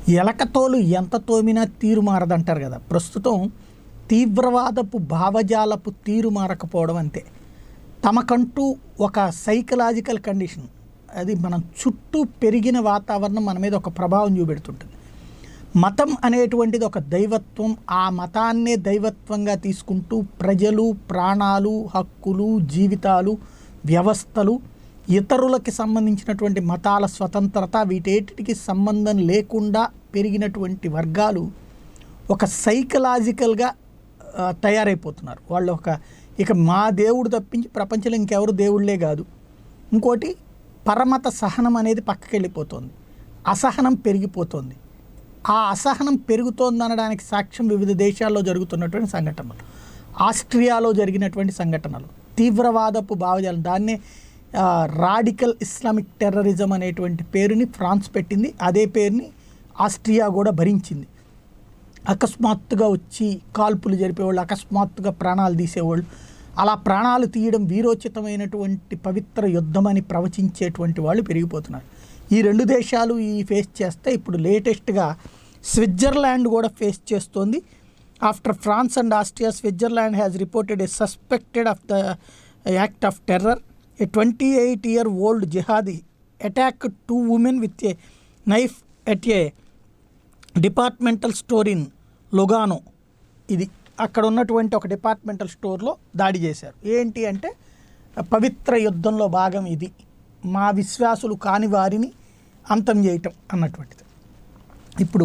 ఎలకతోలు ఎంత తోమినా తీరు మారదంటారు కదా ప్రస్తుతం తీవ్రవాదపు భావజాలపు తీరు మారకపోవడం అంతే తమకంటూ ఒక సైకలాజికల్ కండిషన్ అది మనం చుట్టూ పెరిగిన వాతావరణం మన మీద ఒక ప్రభావం చూపెడుతుంటుంది మతం అనేటువంటిది ఒక దైవత్వం ఆ మతాన్నే దైవత్వంగా తీసుకుంటూ ప్రజలు ప్రాణాలు హక్కులు జీవితాలు వ్యవస్థలు ఇతరులకి సంబంధించినటువంటి మతాల స్వతంత్రత వీటేటికి సంబంధం లేకుండా పెరిగినటువంటి వర్గాలు ఒక సైకలాజికల్గా ఆ, తయారైపోతున్నారు వాళ్ళు ఒక ఇక మా దేవుడు తప్పించి ప్రపంచంలో ఇంకెవరు దేవుళ్ళే కాదు ఇంకోటి పరమత సహనం అనేది పక్కకి వెళ్ళిపోతుంది అసహనం పెరిగిపోతుంది ఆ అసహనం పెరుగుతోంది అనడానికి సాక్ష్యం వివిధ దేశాల్లో జరుగుతున్నటువంటి సంఘటనలు ఆస్ట్రియాలో జరిగినటువంటి సంఘటనలు తీవ్రవాదపు భావజాలం దాన్నే ఆ, రాడికల్ ఇస్లామిక్ టెర్రరిజం అనేటువంటి పేరుని ఫ్రాన్స్ పెట్టింది అదే పేరుని ఆస్ట్రియా కూడా భరించింది అకస్మాత్తుగా వచ్చి కాల్పులు జరిపేవాళ్ళు అకస్మాత్తుగా ప్రాణాలు తీసేవాళ్ళు అలా ప్రాణాలు తీయడం వీరోచితమైనటువంటి పవిత్ర యుద్ధమని ప్రవచించేటువంటి వాళ్ళు పెరిగిపోతున్నారు ఈ రెండు దేశాలు ఈ ఫేస్ చేస్తే ఇప్పుడు లేటెస్ట్గా స్విట్జర్లాండ్ కూడా ఫేస్ చేస్తోంది after France and Austria Switzerland has reported a suspected of the act of terror a twenty eight year old jihadi attack two women with a knife at a departmental store in Lugano ఇది అక్కడ ఉన్నటువంటి ఒక departmental స్టోర్లో దాడి చేశారు ఏంటి అంటే పవిత్ర యుద్ధంలో భాగం ఇది మా విశ్వాసులు కాని వారిని అంతం చేయటం అన్నటువంటిది ఇప్పుడు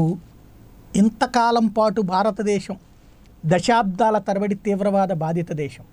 ఇంతకాలం పాటు భారతదేశం దశాబ్దాల తరబడి తీవ్రవాద బాధిత దేశం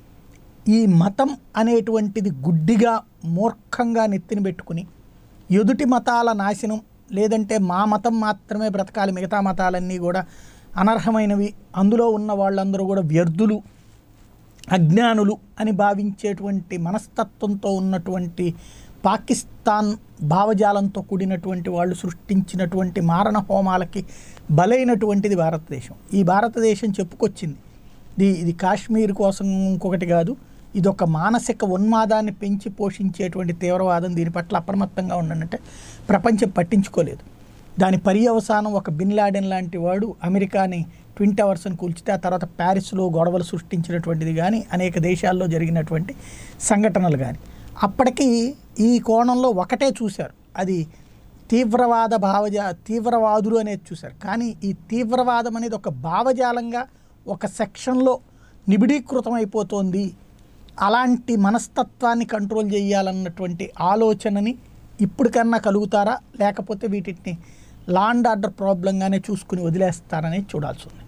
ఈ మతం అనేటువంటిది గుడ్డిగా మూర్ఖంగా నెత్తిన పెట్టుకుని ఎదుటి మతాల నాశనం లేదంటే మా మతం మాత్రమే బ్రతకాలి మిగతా మతాలన్నీ కూడా అనర్హమైనవి అందులో ఉన్న వాళ్ళందరూ కూడా వ్యర్థులు అజ్ఞానులు అని భావించేటువంటి మనస్తత్వంతో ఉన్నటువంటి పాకిస్తాన్ భావజాలంతో కూడినటువంటి వాళ్ళు సృష్టించినటువంటి మారణ హోమాలకి బలైనటువంటిది భారతదేశం ఈ భారతదేశం చెప్పుకొచ్చింది ఇది ఇది కాశ్మీర్ కోసం ఇంకొకటి కాదు ఇది ఒక మానసిక ఉన్మాదాన్ని పెంచి పోషించేటువంటి తీవ్రవాదం దీని పట్ల అప్రమత్తంగా ఉండంటే ప్రపంచం పట్టించుకోలేదు దాని పర్యవసానం ఒక బిన్ లాడెన్ లాంటి వాడు అమెరికాని ట్విన్ టవర్స్ని కూల్చితే ఆ తర్వాత ప్యారిస్లో గొడవలు సృష్టించినటువంటిది కానీ అనేక దేశాల్లో జరిగినటువంటి సంఘటనలు కానీ అప్పటికి ఈ కోణంలో ఒకటే చూశారు అది తీవ్రవాద భావజా తీవ్రవాదులు అనేది చూశారు కానీ ఈ తీవ్రవాదం అనేది ఒక భావజాలంగా ఒక సెక్షన్లో నిబిడీకృతం అయిపోతోంది అలాంటి మనస్తత్వాన్ని కంట్రోల్ చేయాలన్నటువంటి ఆలోచనని ఇప్పటికన్నా కలుగుతారా లేకపోతే వీటిని లా అండ్ ఆర్డర్ ప్రాబ్లంగానే చూసుకుని వదిలేస్తారనేది చూడాల్సి ఉంది